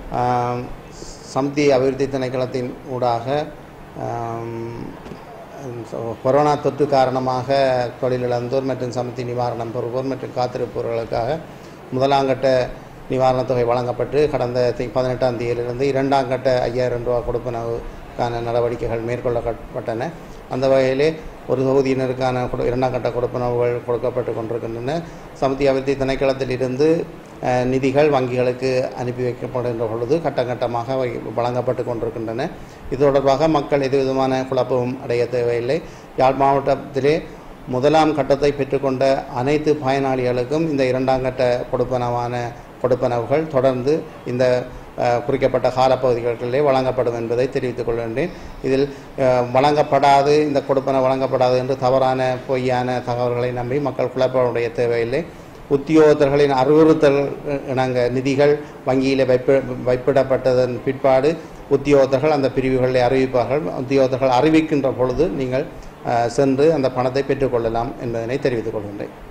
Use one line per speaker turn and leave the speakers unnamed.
ஆம், சமதி அபிவிருத்தி திணைக்களத்தின் ஊடாக ஆம், so- கொரோனா தொற்று காரணமாக தொழிலிழந்தோர் மற்றும் சமத்தி நிவாரணம் பெறுவோர் மற்றும் காத்திருப்பவர்களுக்காக முதலாங்கட்ட நிவாரணத் தொகை வழங்கப்பட்டு கடந்த தி- பதினெட்டாம் தேதியிலிருந்து இரண்டாம் கட்ட ஐயாயிரம் ரூபா கொடுப்பனவுக்கான நடவடிக்கைகள் மேற்கொள்ளப்பட்டன அந்த வகையிலே ஒரு தொகுதியினருக்கான கொடு இரண்டாம் கட்ட கொடுப்பனவுகள் கொடுக்கப்பட்டு கொண்டிருக்கின்றன சமத்தி அபிவிருத்தி திணைக்களத்திலிருந்து அஹ், நிதிகள் வங்கிகளுக்கு அனுப்பி வைக்கப்படுகின்ற பொழுது கட்டம் கட்டமாக வை- வழங்கப்பட்டு கொண்டிருக்கின்றன இது தொடர்பாக மக்கள் எதுவிதமான குழப்பமும் அடைய தேவையில்லை யாழ் மாவட்டத்திலே முதலாம் கட்டத்தை பெற்றுக்கொண்ட அனைத்து பயனாளிகளுக்கும் இந்த இரண்டாம் கட்ட கொடுப்பனவான கொடுப்பனவுகள் தொடர்ந்து இந்த அஹ், குறிக்கப்பட்ட காலப்பகுதிகளிலே வழங்கப்படும் என்பதை தெரிவித்துக் கொள்கின்றேன் இதில் அஹ், வழங்கப்படாது இந்த கொடுப்பன வழங்கப்படாது என்று தவறான பொய்யான தகவல்களை நம்பி மக்கள் குழப்பமுடைய தேவையில்லை உத்தியோகத்தர்களின் அறிவுறுத்தல் இணங்க நிதிகள் வங்கியில் வைப்ப வைப்பிடப்பட்டதன் பிற்பாடு உத்தியோகத்தர்கள் அந்த பிரிவுகளை அறிவிப்பார்கள் உத்தியோகத்தர்கள் அறிவிக்கின்ற பொழுது நீங்கள் அஹ், சென்று அந்த பணத்தை பெற்றுக்கொள்ளலாம் என்பதனை தெரிவித்துக் கொள்கின்றேன்